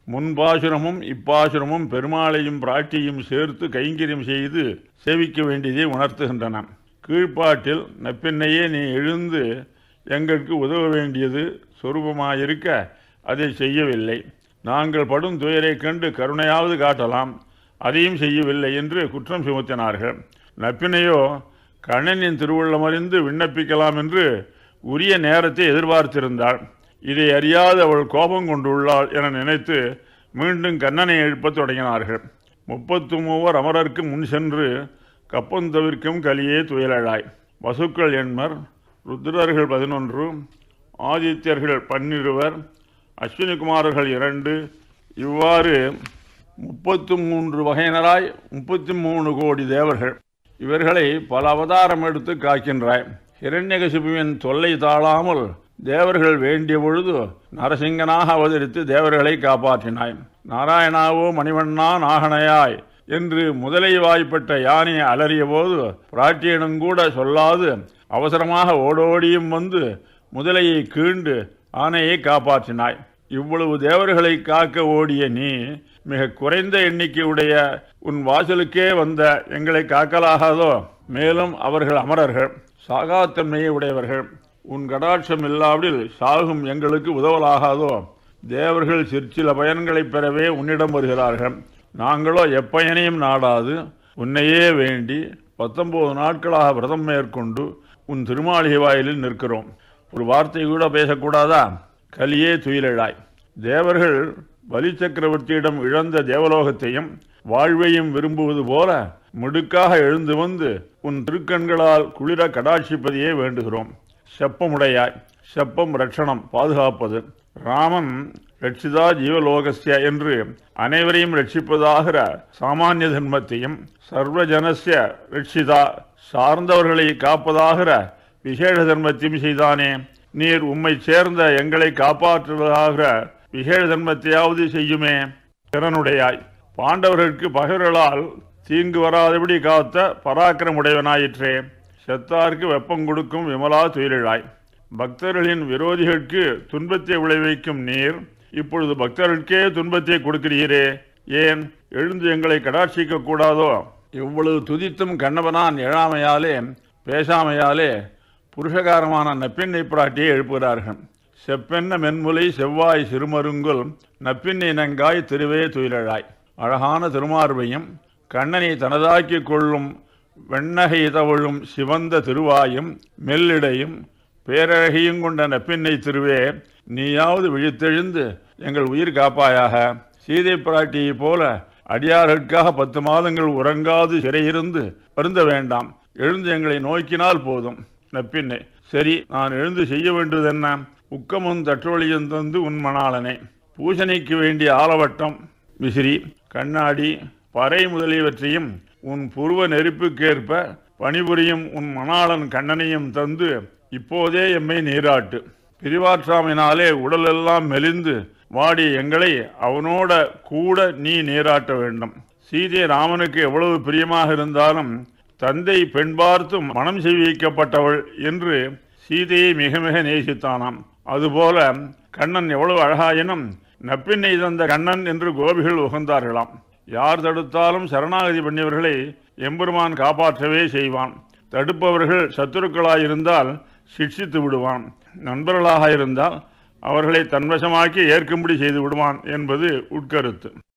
முன்பாசுரமும் இப்பாசுரமும் பெருமாளையும் பிராட்டியும் சேர்த்து கைங்கரியம் செய்து சேவிக்க வேண்டியதை உணர்த்துகின்றன கீழ்ப்பாட்டில் நப்பின்னையே நீ எழுந்து எங்களுக்கு உதவ வேண்டியது சொரூபமாயிருக்க அதை செய்யவில்லை நாங்கள் படும் துயரைக் கண்டு கருணையாவது காட்டலாம் அதையும் செய்யவில்லை என்று குற்றம் சுமத்தினார்கள் நப்பினையோ கண்ணனின் திருவுள்ளமறிந்து விண்ணப்பிக்கலாம் என்று உரிய நேரத்தை எதிர்பார்த்திருந்தாள் இதை அறியாத அவள் கோபம் கொண்டுள்ளாள் என நினைத்து மீண்டும் கண்ணனை எழுப்பத் தொடங்கினார்கள் முப்பத்து மூவர் அமரர்க்கு முன் சென்று கப்பம் தவிர்க்கும் கலியே துயலழாய் வசுக்கள் எண்மர் ருத்ரர்கள் பதினொன்று ஆதித்யர்கள் பன்னிருவர் அஸ்வினிகுமாரர்கள் இரண்டு இவ்வாறு முப்பத்து மூன்று வகையினராய் முப்பத்தி மூணு கோடி தேவர்கள் இவர்களை பல அவதாரம் எடுத்து காக்கின்றாய் ஹிரண்யகசிபுவின் தொல்லை தாழாமல் தேவர்கள் வேண்டிய பொழுது நரசிங்கனாக அவதரித்து தேவர்களை காப்பாற்றினாய் நாராயணாவோ மணிவண்ணா நாகனையாய் என்று முதலை வாய்ப்பட்ட யானை அலறிய போது பிராட்டியிடம் கூட சொல்லாது அவசரமாக ஓடோடியும் வந்து முதலையை கீண்டு ஆனையை காப்பாற்றினாய் இவ்வளவு தேவர்களை காக்க ஓடிய நீ மிக குறைந்த எண்ணிக்கையுடைய உன் வாசலுக்கே வந்த எங்களை காக்கலாகாதோ மேலும் அவர்கள் அமரர்கள் சாகாத்தன்மையை உடையவர்கள் உன் கடாட்சம் இல்லாவிடில் சாகும் எங்களுக்கு உதவலாகாதோ தேவர்கள் சிற்சில பயன்களைப் பெறவே உன்னிடம் வருகிறார்கள் நாங்களோ எப்பயனையும் நாடாது உன்னையே வேண்டி பத்தொன்பது நாட்களாக விரதம் மேற்கொண்டு உன் திருமாளிகை வாயிலில் நிற்கிறோம் ஒரு வார்த்தை கூட பேசக்கூடாதா கலியே துயிலழாய் தேவர்கள் பலி சக்கரவர்த்தியிடம் இழந்த தேவலோகத்தையும் வாழ்வையும் விரும்புவது போல மிடுக்காக எழுந்து வந்து உன் திருக்கண்களால் குளிர கடாட்சிப்பதையே வேண்டுகிறோம் செப்பமுடையாய் செப்பம் ரட்சணம் பாதுகாப்பது ராமன் ரட்சிதா ஜீவலோகஸ்ய என்று அனைவரையும் ரட்சிப்பதாகிற சாமானிய தர்மத்தையும் சர்வஜனஸ்ய ரட்சிதா சார்ந்தவர்களை காப்பதாகிற விசேஷ தர்மத்தையும் செய்தானே நீர் உம்மை சேர்ந்த எங்களை காப்பாற்றுவதாகிற விசேஷ தர்மத்தையாவது செய்யுமே திறனுடையாய் பாண்டவர்களுக்கு பகைவர்களால் தீங்கு வராதபடி காத்த பராக்கிரமுடையவனாயிற்றே செத்தார்க்கு வெப்பம் கொடுக்கும் விமலா துயிலிழாய் பக்தர்களின் விரோதிகளுக்கு துன்பத்தை விளைவிக்கும் நீர் இப்பொழுது பக்தர்களுக்கே துன்பத்தை கொடுக்கிறீரே ஏன் எழுந்து எங்களை கடாட்சிக்க கூடாதோ இவ்வளவு துதித்தும் கண்ணவனான் எழாமையாலே பேசாமையாலே புருஷகாரமான நப்பெண்ணை பிராட்டியை எழுப்புகிறார்கள் செப்பென்ன மென்முலை செவ்வாய் சிறுமருங்குல் நப்பின்னை நங்காய் திருவே துயிலழாய் அழகான திருமார்பையும் கண்ணனை தனதாக்கிக் கொள்ளும் வெண்ணகை தவழும் சிவந்த திருவாயும் மெல்லிடையும் பேரழகையும் கொண்ட நப்பின்னை திருவே நீயாவது விழித்தெழுந்து எங்கள் உயிர் காப்பாயாக சீதை பிராட்டியைப் போல அடியார்களுக்காக பத்து மாதங்கள் உறங்காது சிறையிருந்து வருந்த வேண்டாம் எழுந்து எங்களை நோக்கினால் போதும் நப்பின்னை சரி நான் எழுந்து செய்ய வேண்டியதென்ன உக்கமும் தற்றொழியும் தந்து உன் மணாளனே பூசணைக்கு வேண்டிய ஆலவட்டம் விசிறி கண்ணாடி பறை முதலியவற்றையும் உன் புருவ நெருப்புக்கேற்ப பணிபுரியும் உன் மணாளன் கண்ணனையும் தந்து இப்போதே எம்மை நீராட்டு பிரிவாற்றாமையினாலே உடலெல்லாம் மெலிந்து வாடி எங்களை அவனோட கூட நீ நீராட்ட வேண்டும் சீதை ராமனுக்கு எவ்வளவு பிரியமாக இருந்தாலும் தந்தை பெண் பார்த்து மனம் செய்விக்கப்பட்டவள் என்று சீதையை மிக மிக நேசித்தானாம் அதுபோல கண்ணன் எவ்வளவு அழகாயினும் நப்பின்னை தந்த கண்ணன் என்று கோபிகள் உகந்தார்களாம் யார் தடுத்தாலும் சரணாகதி பண்ணியவர்களை எம்பெருமான் காப்பாற்றவே செய்வான் தடுப்பவர்கள் சத்துருக்களாயிருந்தால் சிக்ஷித்து விடுவான் நண்பர்களாக இருந்தால் அவர்களை தன்வசமாக்கி ஏற்கும்படி செய்து விடுவான் என்பது உட்கருத்து